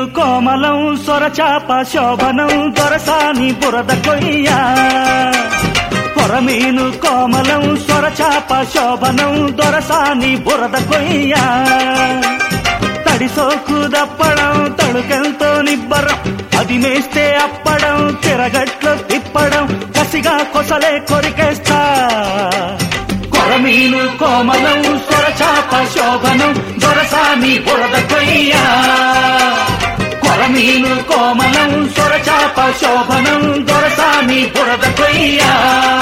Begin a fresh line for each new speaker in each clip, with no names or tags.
కోమలం సొరచాప శోభనం దొరసాని బురద కొయ్య కొరమీను కోమలం సొరచాప శోభనం దొరసాని బురద కొయ్య తడిసోకు దప్పడం తడుకెంతో నిబ్బరం అది మేస్తే అప్పడం తిరగట్లు తిప్పడం కసిగా కొసలే కొరికేస్తా కొరమీను కోమలం సొరచాప శోభనం దొరసాని బురద కొయ్యా కొరమీను కోమలం సొరచాప శోభనం దొరసాని బురద కొయ్యా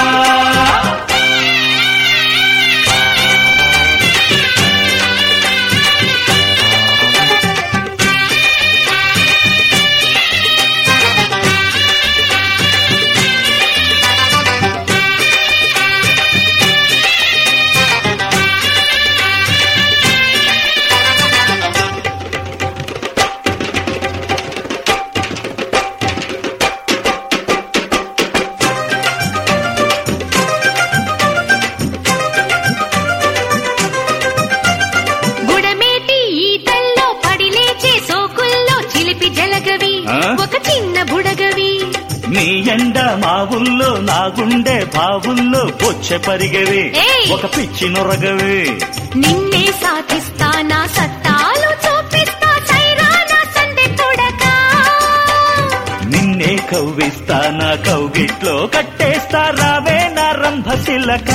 బుడమేటి ఈతల్లో పడిలేచే సోకుల్లో చిలిపి జలగవి
ఆ?
ఒక చిన్న బుడగవి
నీ ఎండ మా ఊళ్ళో నా గుండె బావుల్లో బొచ్చె పరిగవే
ఏయ్!
ఒక పిచ్చి నొరగవే
నిన్నే సాధిస్తా నా సత్తాలు చూపిస్తా సైరానా సందె తొడక
నిన్నే కవ్విస్తా నా కౌగిట్లో కట్టేస్తా రావే నా రంభశిలక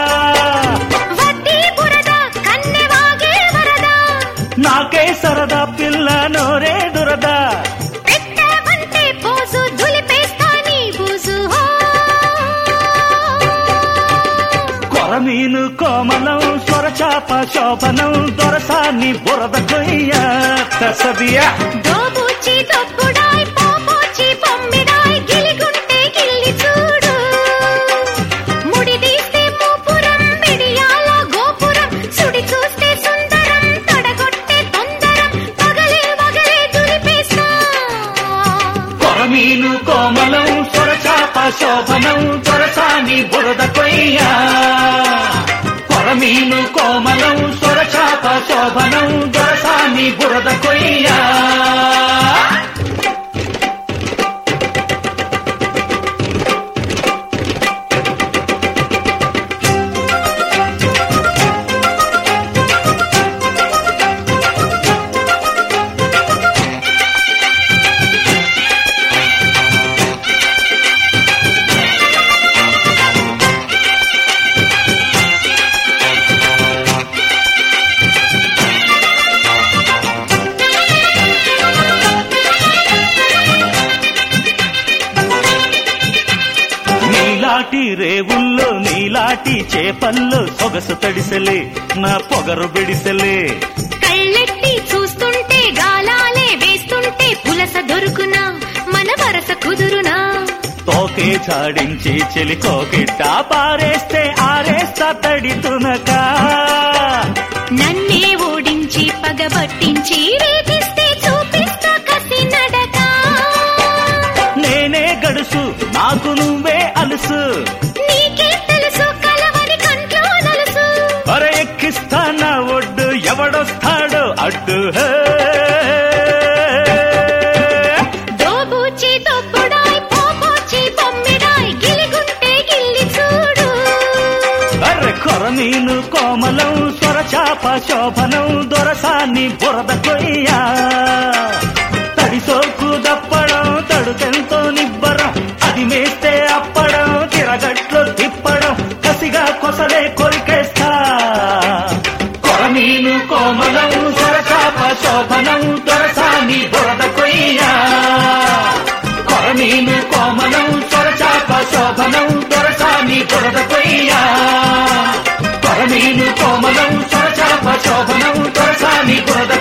వడ్డీ బురద కన్నె వాగే వరద
నాకే సరదా పిల్ల నోరే దురద
పెట్టవంటే పోజు దులిపేస్తా నీ బూజు హో.
కొరమీను కోమలం స్వరచాప శోభనం దొరసాన్ని బురద కొయ్య తసదియా
దోబూచి దొప్పుడాయ్ పోపోచి పొమ్మిడాయ్ గిలిగుంటే గిల్లి చూడు ముడి తీస్తే మూపురం మిడియాల గోపురం సుడి చూస్తే సుందరం తడగొట్టే తొందరం పగలే వగలే దులిపేస్తా
కొరమీను కోమలం స్వరచాప శోభనం దొరసాని బురద కొయ్య కొరమీను కోమలం స్వరచాప శోభనం దొరసాని బురద కొయ్య నీలాటి రేవుల్లో నీలాటి చేపల్లో సొగసు తడిసెలే నా పొగరు బిడిసెలే
కళ్ళెట్టి చూస్తుంటే గాలాలే వేస్తుంటే పులస దొరుకునా మన వరస కుదురునా
తోకే చాడించి చెలి కోకిట్ట పారేస్తే ఆరేస్తా తడి తునక
నన్నే ఓడించి పగబట్టించి రేపిస్తే చూపిస్తా కసి నడక
నేనే గడుసు నాకు నువ్వే అలుసు
నీకే తెలుసు కలవని కంట్లో నలుసు
అర ఎక్కిస్తా నా ఒడ్డు ఎవడొస్తాడో అడ్డు హే.
దోబూచి దొబ్బుడాయ్ పోపోచి బొమ్మిడాయ్ గిలిగుంటే గిల్లి చూడు
అర్రె కొరమీను కోమలం స్వరచాప శోభనం దొరసాన్ని బురద కొయ్యా తడిసోకు దప్పడం తడుకెంతో నిబ్బరం అది మేస్తే అప్పడం తిరగట్లు తిప్పడం కసిగా కొసలే కొరికేస్తా కొరమీను కోమలం స్వరచాప శోభనం దొరసాని బురద కొయ్యా కొరమీను కోమలం స్వరచాప శోభనం దొరసాని బురద కొయ్యా కొరమీను కోమలం స్వరచాప శోభనం దొరసాని బురద